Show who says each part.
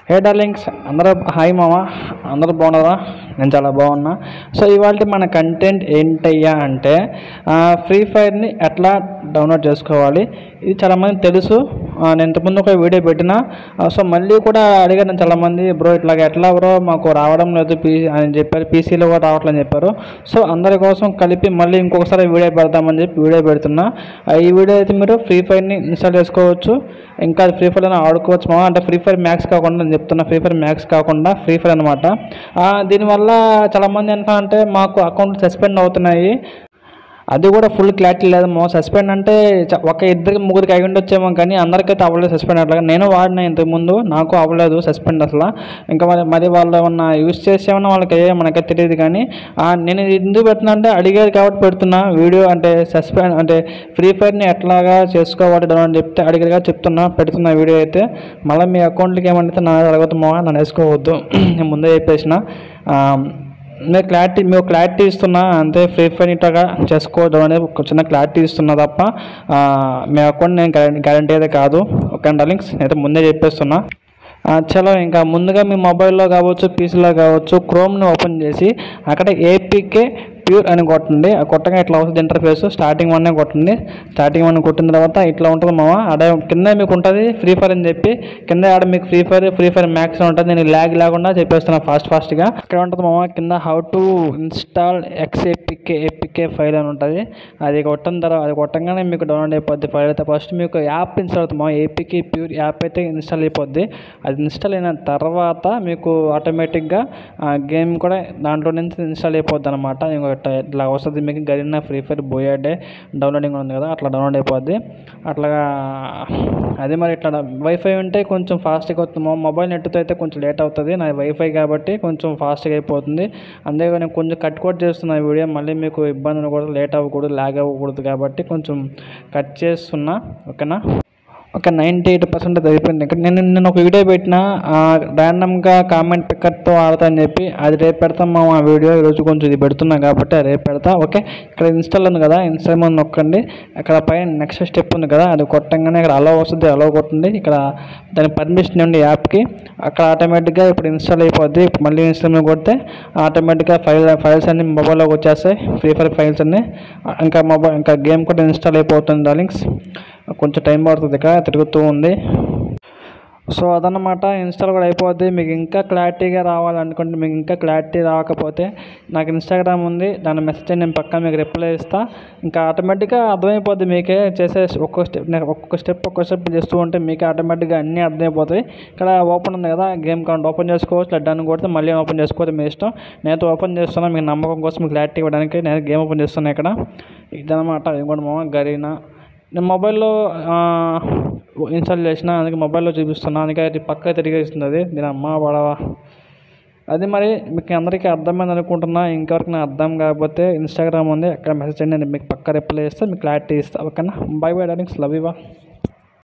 Speaker 1: హే darlings అందరూ hi మామ అందరూ బాగున్నారా నేను చాలా బాగున్నా సో ఇవాళ మన కంటెంట్ ఏంటయ్యా అంటే ఫ్రీ ఫైర్ని ఎట్లా డౌన్లోడ్ చేసుకోవాలి ఇది చాలామంది తెలుసు ఆ, నేను ఇంతకుముందు ఒక వీడియో పెట్టిన ఆ, సో మళ్ళీ కూడా అడిగాను చాలామంది బ్రో ఇట్లాగ ఎట్లా బ్రో మాకు రావడం లేదు పీ అని చెప్పారు పీసీలో కూడా రావట్లేదని చెప్పారు సో అందరి కోసం కలిపి మళ్ళీ ఇంకొకసారి వీడియో పెడదామని చెప్పి వీడియో పెడుతున్నా ఆ, ఈ వీడియో అయితే మీరు ఫ్రీ ఫైర్ని ఇన్స్టాల్ చేసుకోవచ్చు ఇంకా ఫ్రీ ఫైర్ అయినా ఆడుకోవచ్చు మామ అంటే ఫ్రీ ఫైర్ మ్యాక్స్ కాకుండా నేను చెప్తున్నా ఫ్రీ ఫైర్ మ్యాక్స్ కాకుండా ఫ్రీ ఫైర్ అనమాట దీనివల్ల చాలామంది అంటే మాకు అకౌంట్ సస్పెండ్ అవుతున్నాయి అది కూడా ఫుల్ క్లారిటీ లేదమ్మో సస్పెండ్ అంటే చ- ఒక ఇద్దరికి ముగ్గురికి అయి ఉండొచ్చేమో కానీ అందరికైతే అవ్వలేదు సస్పెండ్ అట్లాగా నేను వాడిన ఇంతకుముందు నాకు అవ్వలేదు సస్పెండ్ అసలు ఇంకా మరి మరి వాళ్ళు ఏమన్నా యూస్ చేసేమన్నా వాళ్ళకి అయ్యే మనకైతే తెలియదు కానీ ఆ, నేను ఇది ఎందుకు పెడుతున్నా అంటే అడిగారు కాబట్టి పెడుతున్నా వీడియో అంటే సస్పెండ్ అంటే ఫ్రీ ఫైర్ని ఎట్లాగా చేసుకోవాలి డౌన్ అని చెప్తే అడిగారు కాబట్టి చెప్తున్నా పెడుతున్నా వీడియో అయితే మళ్ళీ మీ అకౌంట్లకి ఏమంటే నా అడగతామో నన్ను వేసుకోవద్దు నేను ముందే చెప్పేసిన ఆ, నేను క్లారిటీ మీకు క్లారిటీ ఇస్తున్నా అంతే ఫ్రీ ఫైర్ ఇట్లాగా చేసుకోవడం అనేది ఒక చిన్న క్లారిటీ ఇస్తున్నా తప్ప ఆ, మీ అకౌంట్ నేను గ్యారంటీ అయితే కాదు ఓకే డార్లింగ్స్ అయితే ముందే చెప్పేస్తున్నా ఆ, చలో ఇంకా ముందుగా మీ మొబైల్లో కావచ్చు పీసీలో కావచ్చు క్రోమ్ని ఓపెన్ చేసి అక్కడ ఏపీకే ప్యూర్ అని కొట్టండి ఆ కొట్టగా ఇట్లా వస్తుంది ఇంటర్ఫేస్ స్టార్టింగ్ వన్నే కొట్టండి స్టార్టింగ్ వన్ కొట్టిన తర్వాత ఇట్లా ఉంటుంది మామ ఆడ కింద మీకు ఉంటుంది ఫ్రీ ఫైర్ అని చెప్పి కింద ఆడ మీకు Free Fire Free Fire Max ఉంటుంది నేను ల్యాగ్ లేకుండా చెప్పేస్తున్నా ఫాస్ట్ ఫాస్ట్గా ఇక్కడ ఉంటుంది మామ కింద how to install X APK APK file అని ఉంటుంది అది కొట్టిన తర్వాత అది కొట్టంగానే మీకు డౌన్లోడ్ అయిపోద్ది ఫైల్ అయితే ఫస్ట్ మీకు యాప్ ఇన్స్టాల్ అవుతుంది మామ ఏపీకే ప్యూర్ యాప్ అయితే ఇన్స్టాల్ అయిపోద్ది అది ఇన్స్టాల్ అయిన తర్వాత మీకు ఆటోమేటిక్గా గేమ్ కూడా దాంట్లో నుంచి ఇన్స్టాల్ అయిపోద్ది అనమాట ఇట్లా వస్తుంది మీకు గరీనా ఫ్రీ ఫైర్ బోయాడే డౌన్లోడింగ్ ఉంది కదా అట్లా డౌన్లోడ్ అయిపోద్ది అట్లాగా అదే మరి ఇట్లా వైఫై ఉంటే కొంచెం ఫాస్ట్గా అవుతుంది మా మొబైల్ నెట్తో అయితే కొంచెం లేట్ అవుతుంది నా వైఫై కాబట్టి కొంచెం ఫాస్ట్గా అయిపోతుంది అందుకే నేను కొంచెం కట్ కట్ చేస్తున్నా ఈ వీడియో మళ్ళీ మీకు ఇబ్బంది ఉండకూడదు లేట్ అవ్వకూడదు లాగ్ అవ్వకూడదు కాబట్టి కొంచెం కట్ చేస్తున్నా ఓకేనా ఒక నైంటీ ఎయిట్ పర్సెంట్ అది అయిపోయింది ఇక్కడ నేను నేను ఒక వీడియో పెట్టిన ర్యాండమ్గా కామెంట్ పిక్కర్తో ఆడతా అని చెప్పి అది రేపు పెడతాం మా ఆ వీడియో ఈరోజు కొంచెం ఇది పెడుతున్నా కాబట్టి అది రేపు పెడతా ఓకే ఇక్కడ ఇన్స్టాల్ ఉంది కదా ఇన్స్టాల్ ముందు నొక్కండి అక్కడ పైన నెక్స్ట్ స్టెప్ ఉంది కదా అది కొట్టంగానే ఇక్కడ అలో వస్తుంది అలో కొట్టండి ఇక్కడ దాని పర్మిషన్ ఇవ్వండి యాప్కి అక్కడ ఆటోమేటిక్గా ఇప్పుడు ఇన్స్టాల్ అయిపోద్ది ఇప్పుడు మళ్ళీ ఇన్స్టాల్ మీద కొడితే ఆటోమేటిక్గా ఫైల్ ఫైల్స్ అన్ని మొబైల్లోకి వచ్చేస్తాయి ఫ్రీ ఫైర్ ఫైల్స్ అన్ని ఇంకా మొబైల్ ఇంకా గేమ్ కూడా ఇన్స్టాల్ అయిపోతుంది డార్లింగ్స్ కొంచెం టైం పడుతుంది ఇక్కడ తిరుగుతూ ఉంది సో అదన్నమాట ఇన్స్టాల్ కూడా అయిపోద్ది మీకు ఇంకా క్లారిటీగా రావాలనుకుంటే మీకు ఇంకా క్లారిటీ రాకపోతే నాకు ఇన్స్టాగ్రామ్ ఉంది దాని మెసేజ్ నేను పక్కన మీకు రిప్లై ఇస్తా ఇంకా ఆటోమేటిక్గా అర్థమైపోద్ది మీకే చేసే ఒక్కొక్క స్టెప్ నేను ఒక్కొక్క స్టెప్ ఒక్కొక్క స్టెప్ చేస్తూ ఉంటే మీకే ఆటోమేటిక్గా అన్నీ అర్థమైపోతాయి ఇక్కడ ఓపెన్ ఉంది కదా గేమ్ కౌంట్ ఓపెన్ చేసుకోవచ్చు లేదా దాన్ని కొడితే మళ్ళీ ఓపెన్ చేసుకోవచ్చు మీ ఇష్టం నేనైతే ఓపెన్ చేస్తున్నా మీకు నమ్మకం కోసం క్లారిటీ ఇవ్వడానికి నేను గేమ్ ఓపెన్ చేస్తున్నా ఇక్కడ ఇదనమాట ఇది కూడా మామ గరీనా నేను మొబైల్లో ఆ, ఇన్స్టాల్ చేసిన అందుకే మొబైల్లో చూపిస్తున్నా అందుకే అది పక్క తిరిగేస్తుంది అది దీని అమ్మ పడవా అది మరి మీకు అందరికీ అర్థమైంది అనుకుంటున్నా ఇంకెవరికి నాకు అర్థం కాకపోతే ఇన్స్టాగ్రామ్ ఉంది అక్కడ మెసేజ్ చేయండి నేను మీకు పక్క రిప్లై ఇస్తే మీకు క్లారిటీ ఇస్తా ఓకేనా bye bye darlings love you